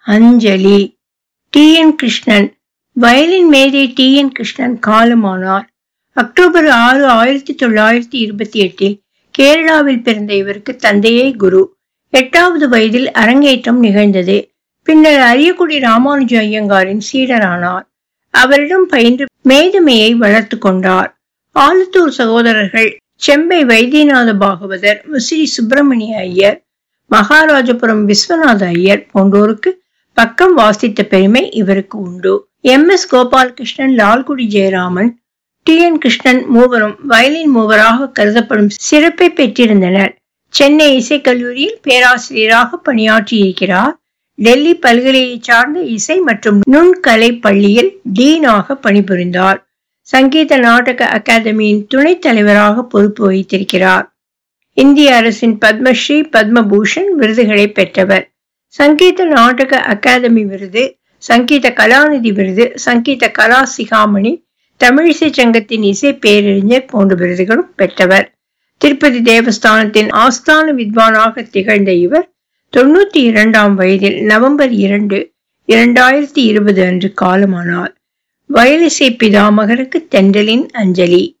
அஞ்சலி T N Krishnan violin மேதை T N Krishnan காலமானார் October ஆறு ஆயிரத்தி தொள்ளாயிரத்தி இருபத்தி எட்டில் கேரளாவில் பிறந்த இவருக்கு தந்தையே குரு எட்டாவது வயதில் அரங்கேற்றம் நிகழ்ந்தது பின்னர் அரியக்குடி ராமானுஜ ஐயங்காரின் சீடரானார் அவரிடம் பயின்று மேதுமையை வளர்த்து கொண்டார் ஆலத்தூர் சகோதரர்கள் செம்பை வைத்தியநாத பாகவதர் முசிறி சுப்பிரமணிய ஐயர் மகாராஜபுரம் விஸ்வநாத ஐயர் போன்றோருக்கு பக்கம் வாசித்த பெருமை இவருக்கு உண்டு M S Gopalakrishnan Lalgudi Jayaraman T N Krishnan மூவரும் வயலின் மூவராக கருதப்படும் சிறப்பை பெற்றிருந்தனர் சென்னை இசைக்கல்லூரியில் பேராசிரியராக பணியாற்றியிருக்கிறார் டெல்லி பல்கலையை சார்ந்த இசை மற்றும் நுண்கலை பள்ளியில் டீனாக பணிபுரிந்தார் சங்கீத நாடக அகாதமியின் துணைத் தலைவராக பொறுப்பு வகித்திருக்கிறார் இந்திய அரசின் பத்மஸ்ரீ பத்மபூஷன் விருதுகளை பெற்றவர் சங்கீத நாடக அகாதமி விருது சங்கீத கலாநிதி விருது சங்கீத கலா சிகாமணி தமிழிசை சங்கத்தின் இசை பேரறிஞர் போன்ற விருதுகளும் பெற்றவர் திருப்பதி தேவஸ்தானத்தின் ஆஸ்தான வித்வானாக திகழ்ந்த இவர் தொண்ணூத்தி இரண்டாம் வயதில் நவம்பர் இரண்டு இரண்டாயிரத்தி இருபது அன்று காலமானார் வயலிசை பிதாமகருக்கு தென்றலின் அஞ்சலி